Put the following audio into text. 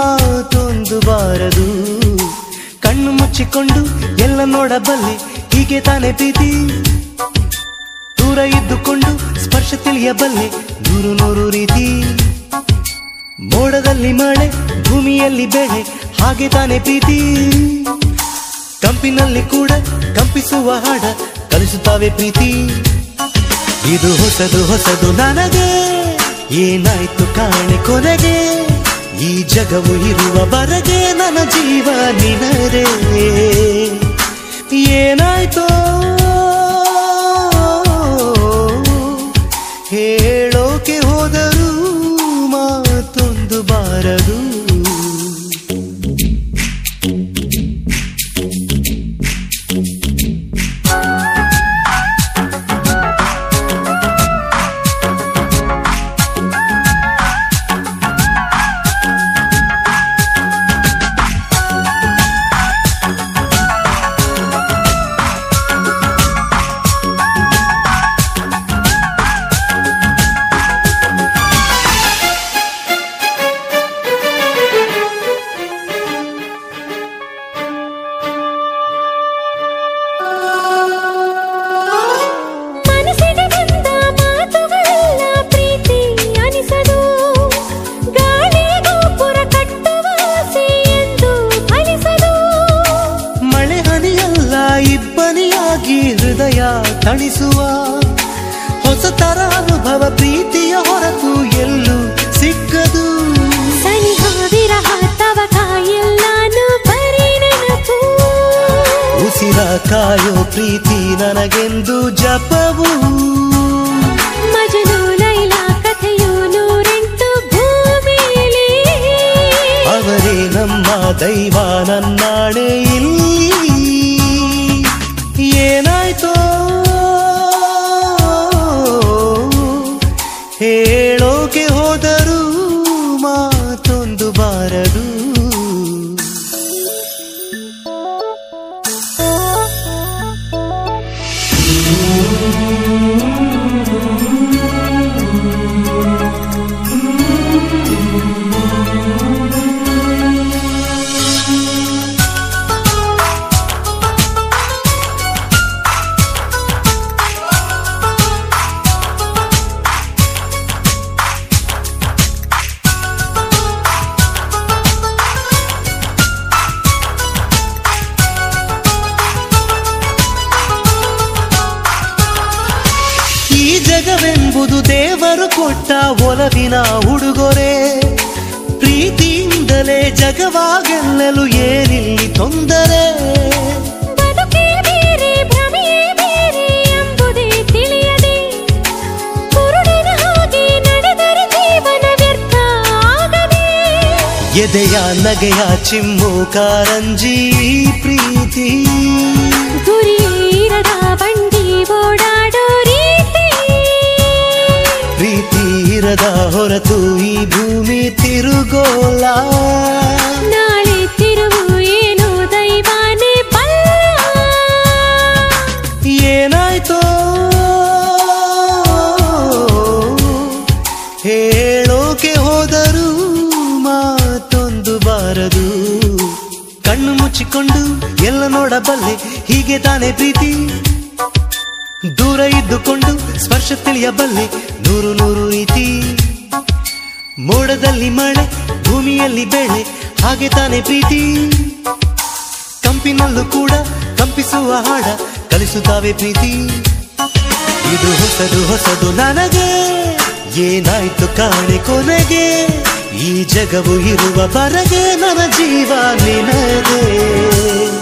ಮಾತೊಂದು ಬಾರದು ಕಣ್ಣು ಮುಚ್ಚಿಕೊಂಡು ಎಲ್ಲ ನೋಡಬಲ್ಲೆ ಹೀಗೆ ತಾನೇ ಪ್ರೀತಿ ದೂರ ಇದ್ದುಕೊಂಡು ಸ್ಪರ್ಶ ತಿಳಿಯಬಲ್ಲೆ ನೂರು ನೂರು ರೀತಿ ಮೋಡದಲ್ಲಿ ಮಳೆ ಭೂಮಿಯಲ್ಲಿ ಬೆಳೆ ಹಾಗೆ ತಾನೇ ಪ್ರೀತಿ ಕಂಪಿನಲ್ಲಿ ಕೂಡ ಕಂಪಿಸುವ ಹಾಡ ಕಲಿಸುತ್ತಾವೆ ಪ್ರೀತಿ ಇದು ಹೊಸದು ಹೊಸದು ನನಗೆ ಏನಾಯ್ತು ಕಾಣೆ ಕೊನೆಗೆ ಈ ಜಗವು ಇರುವ ಬರಗೆ ನನ್ನ ಜೀವ ನಿನರೇ ಏನಾಯ್ತೋ ಹೇಳೋಕೆ ಹೋದರೂ ಮಾತೊಂದು ಬಾರದು ಮನಸ್ಸಿಗೆ ಬಂದ ಮಾತುಗಳೆಲ್ಲ ಪ್ರೀತಿ ಅನಿಸದು ಗಾಳಿ ಗೋಪುರ ಕಟ್ಟುವ ಆಸೆ ಎಂದು ಫಲಿಸದು ಮಳೆ ಹನಿಯಲ್ಲ ಇಬ್ಬನಿಯಾಗಿ ಹೃದಯ ತಣಿಸುವ ಹೊಸತರ ಅನುಭವ ಪ್ರೀತಿಯ ಹೊರತು ಎಲ್ಲೂ ಸಿಕ್ಕದು ಸನಿಹ ವಿರಹ ತವಕ ಎಲ್ಲಾನು ಬರೀ ನೆನಪು ಉಸಿರ ಕಾಯೋ ಪ್ರೀತಿ ನನಗೆಂದು ಜಪವು ಮಜನು ಲೈಲ ಕಥೆಯು ನೂರೆಂಟು ಭೂಮಿಲಿ ಅವರೇ ನಮ್ಮ ದೈವ ನನ್ನಾಣೆ ಇಲ್ಲಿ ಏನಾಯ್ತೋ ಹೇಳೋಕೆ ಹೋದರೂ ಮಾತೊಂದು ಬಾರದು ಈ ಜಗವೆಂಬುದು ದೇವರು ಕೊಟ್ಟ ಒಲವಿನ ಉಡುಗೊರೆ ಪ್ರೀತಿಯಿಂದಲೇ ಜಗವಾಗೆಲ್ಲಲು ಏನಿಲ್ಲಿ ತೊಂದರೆ ಬದುಕೇ ಬೇರೆ ಭ್ರಮೆಯೇ ಬೇರೆ ಎಂಬುದೇ ತಿಳಿಯದೆ ಕುರುಡಿನ ಹಾಗೆ ನಡೆದರೆ ಜೀವನ ವ್ಯರ್ಥ ಆಗದೆ ಎದೆಯ ನಗೆಯ ಚಿಮ್ಮು ಕಾರಂಜಿ ಪ್ರೀತಿ ಗುರಿ ಇರದ ಬಂಡಿ ಓಡಾಡೋ ರೀತಿ ಪ್ರೀತಿ ಇರದ ಹೊರತು ಈ ಭೂಮಿ ತಿರುಗೋಲ ನಾಳೆ ತಿರುವು ಏನು ದೈವಾನೆ ಬಲ್ಲ ಏನಾಯ್ತೋ ಹೇಳೋಕೆ ಹೋದರೂ ಮಾತೊಂದು ಬಾರದು ಕಣ್ಣು ಮುಚ್ಚಿಕೊಂಡು ಎಲ್ಲ ನೋಡಬಲ್ಲೆ ಹೀಗೆ ತಾನೇ ಪ್ರೀತಿ ದೂರ ಇದ್ದುಕೊಂಡು ಸ್ಪರ್ಶ ತಿಳಿಯಬಲ್ಲೆ ನೂರು ನೂರು ರೀತಿ ಮೋಡದಲ್ಲಿ ಮಳೆ ಭೂಮಿಯಲ್ಲಿ ಬೆಳೆ ಹಾಗೆ ತಾನೇ ಪ್ರೀತಿ ಕಂಪಿನಲ್ಲೂ ಕೂಡ ಕಂಪಿಸುವ ಹಾಡ ಕಲಿಸುತ್ತಾವೆ ಪ್ರೀತಿ ಇದು ಹೊಸದು ಹೊಸದು ನನಗೆ ಏನಾಯ್ತು ಕಾಣೆ ಕೊನೆಗೆ ಈ ಜಗವು ಇರುವ ಬರಗೆ ನನ್ನ ಜೀವ ನಿನಗೆ